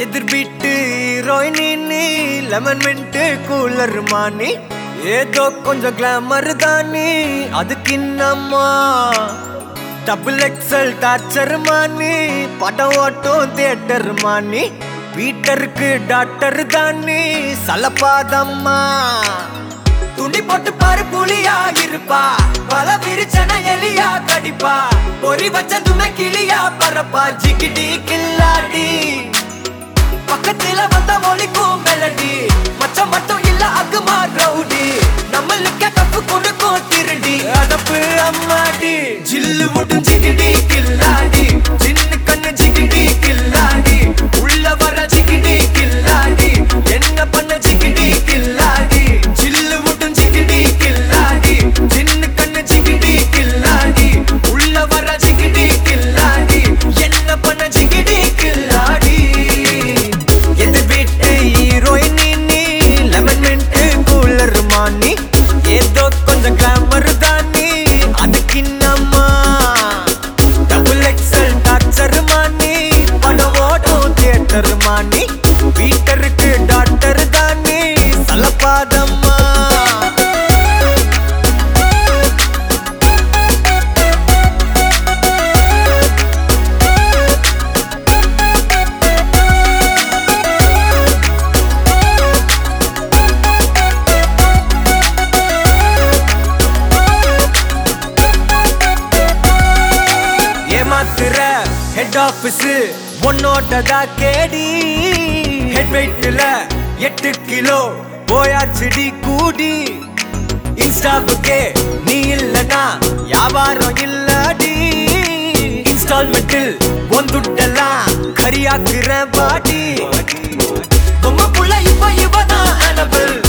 எதிர் வீட்டு ஹீரோயினி நீ லெமன் மின்ட்டு கூலர் மானி ஏதோ கொஞ்சம் கிளாமர் தானி அதுக்கு இன்னம்மா டபுள் எக்ஸல் டார்ச்சர் மானி படம் ஓட்டும் தியேட்டர் மானி வீட்டருக்கு டாக்டர் தானி சலப்பாதம்மா துணி போட்டு பாரு புலியா இருப்பா பல விரிச்சன எலியா கடிப்பா பொறி வச்சதுமே கிளியா பரப்பா ஜிகிடி கில்லாடி பக்கத்துல வந்த ஒலிக்கும் மெலடி மச்சம் மட்டும் இல்ல அகுமா ரவுடி நம்மளுக்கு தப்பு கொடுக்கும் திருடி அதப்பு அம்மாடி ஜில்லு முட்டும் ஜிகிடி கில்லாடி சின்ன கண்ணு ஜிகிடி கில்லாடி உள்ள வர ஜிகிடி கில்லாடி என்ன பண்ண ஜிகிடி கில்லாடி ஜில்லு முட்டும் ஜிகிடி கில்லாடி சின்ன கண்ணு ஜிகிடி கில்லாடி உள்ள வர ஜிகிடி கில்லாடி என்ன பண்ண ஜிகிடி கில்லாடி எது வீட்டு ஹீரோயின் நீ லெமன் மின்ட்டு கூலர் மானி ஏதோ கொஞ்சம் கிளாமர் தானி அதுக்கு என்னம்மா டபுள் எக்ஸல் டார்ச்சர் மானி படம் ஓட்டும் தியேட்டர் மானி வீட்டருக்கு டாக்டர் தானி சலப்பாதம்மா ஏமாத்துற ஹெட் ஆபீஸ் உன்னோட்டதா கேடி ஹெட் வெயிட்ல எட்டு கிலோ போயாச்சுடி கூடி இன்ஸ்டாவுக்கே நீ இல்லனா வியாபாரம் இல்லடி இன்ஸ்டால்மெண்டில் ஒந்துட்டெல்லாம் கரியாக்குற பாடி பொம்மை புள்ள இப்ப இவதான் அனபிள்